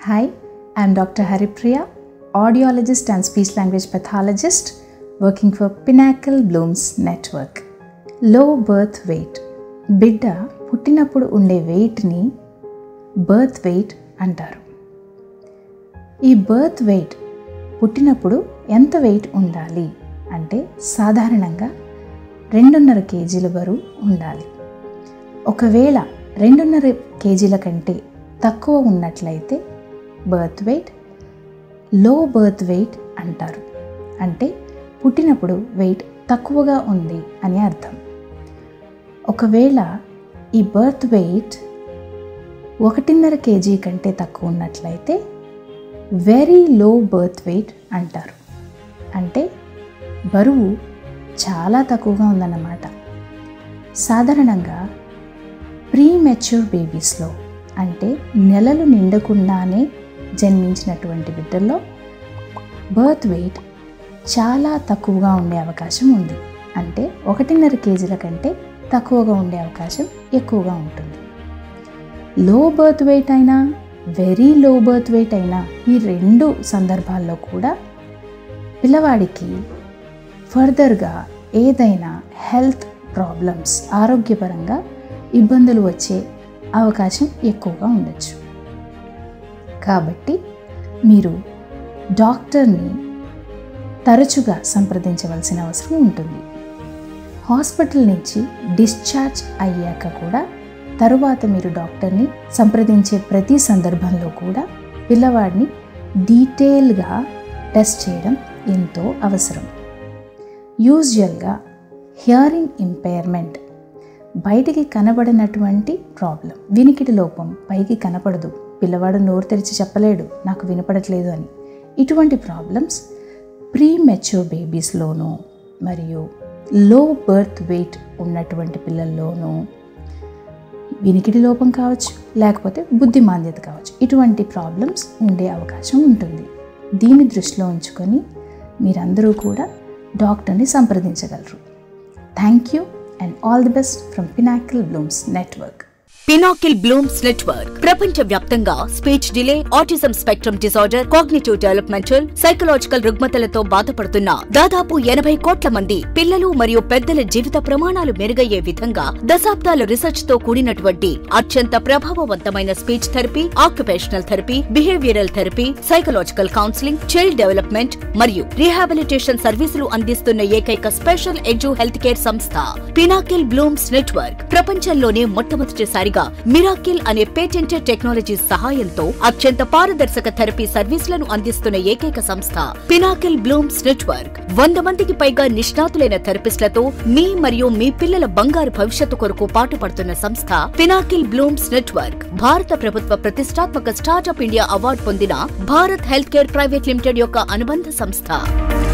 Hi, I'm Dr. Haripriya, audiologist and speech language pathologist working for Pinnacle Blooms Network. Low birth weight బిడ్డ పుట్టినప్పుడు ఉండే వెయిట్ని birth weight అంటారు ఈ birth weight పుట్టినప్పుడు ఎంత వెయిట్ ఉండాలి అంటే సాధారణంగా రెండున్నర కేజీల బరువు ఉండాలి ఒకవేళ రెండున్నర కేజీల కంటే తక్కువ ఉన్నట్లయితే birth weight low birth weight అంటారు అంటే పుట్టినప్పుడు వెయిట్ తక్కువగా ఉంది అని అర్థం ఒకవేళ ఈ బర్త్ వెయిట్ ఒకటిన్నర కేజీ కంటే తక్కువ ఉన్నట్లయితే వెరీ లో బర్త్ వెయిట్ అంటారు అంటే బరువు చాలా తక్కువగా ఉందన్నమాట సాధారణంగా ప్రీ మెచ్యూర్ బేబీస్లో అంటే నెలలు నిండకుండానే జన్మించినటువంటి బిడ్డల్లో బర్త్ వెయిట్ చాలా తక్కువగా ఉండే అవకాశం ఉంది అంటే ఒకటిన్నర కేజీల కంటే తక్కువగా ఉండే అవకాశం ఎక్కువగా ఉంటుంది లో బర్త్ వెయిట్ అయినా వెరీ లో బర్త్ వెయిట్ అయినా ఈ రెండు సందర్భాల్లో కూడా పిల్లవాడికి ఫర్దర్గా ఏదైనా హెల్త్ ప్రాబ్లమ్స్ ఆరోగ్యపరంగా ఇబ్బందులు వచ్చే అవకాశం ఎక్కువగా ఉండొచ్చు కాబట్టి మీరు డాక్టర్ని తరచుగా సంప్రదించవలసిన అవసరం ఉంటుంది హాస్పిటల్ నుంచి డిశ్చార్జ్ అయ్యాక కూడా తరువాత మీరు డాక్టర్ని సంప్రదించే ప్రతి సందర్భంలో కూడా పిల్లవాడిని డీటెయిల్గా టెస్ట్ చేయడం ఎంతో అవసరం యూజువల్గా హియరింగ్ ఇంపైర్మెంట్ బయటికి కనబడినటువంటి ప్రాబ్లం వినికిడి లోపం పైకి కనపడదు పిల్లవాడు నోరు తెరిచి చెప్పలేడు నాకు వినపడట్లేదు అని ఇటువంటి ప్రాబ్లమ్స్ ప్రీ మెచ్యూర్ బేబీస్లోనూ మరియు లో బర్త్ వెయిట్ ఉన్నటువంటి పిల్లల్లోనూ వినికిడి లోపం కావచ్చు లేకపోతే బుద్ధిమాంద్యత కావచ్చు ఇటువంటి ప్రాబ్లమ్స్ ఉండే అవకాశం ఉంటుంది దీన్ని దృష్టిలో ఉంచుకొని మీరందరూ కూడా డాక్టర్ని సంప్రదించగలరు thank you and all the best from Pinnacle Blooms Network Pinnacle Blooms Network ప్రపంచ వ్యాప్తంగా speech delay autism spectrum disorder cognitive developmental psychological రుగ్మతలతో బాధపడుతున్న దాదాపు ఎనభై కోట్ల మంది పిల్లలు మరియు పెద్దల జీవిత ప్రమాణాలు మెరుగయ్యే విధంగా దశాబ్దాల రీసెర్చ్ తో కూడినటువంటి అత్యంత ప్రభావవంతమైన speech therapy occupational therapy behavioural therapy psychological counselling child development మరియు రీహాబిలిటేషన్ సర్వీసులు అందిస్తున్న ఏకైక స్పెషల్ ఎడ్యు హెల్త్ కేర్ సంస్థ పినాకిల్ బ్లూమ్స్ నెట్వర్క్ ప్రపంచంలోనే మొట్టమొదటిసారిగా మిరాకిల్ అనే పేటెంటెడ్ టెక్నాలజీ సహాయంతో అత్యంత పారదర్శక థెరపీ సర్వీసులను అందిస్తున్న ఏకైక సంస్థ పినాకిల్ బ్లూమ్స్ నెట్వర్క్ వంద మందికి పైగా నిష్ణాతులైన థెరపిస్టులతో మీ మరియు మీ పిల్లల బంగారు భవిష్యత్తు కొరకు పాటుపడుతున్న సంస్థ పినాకిల్ బ్లూమ్స్ నెట్వర్క్ భారత ప్రభుత్వ ప్రతిష్టాత్మక స్టార్టప్ ఇండియా అవార్డు పొందిన Bharat health care private limited యొక్క అనుబంధ సంస్థ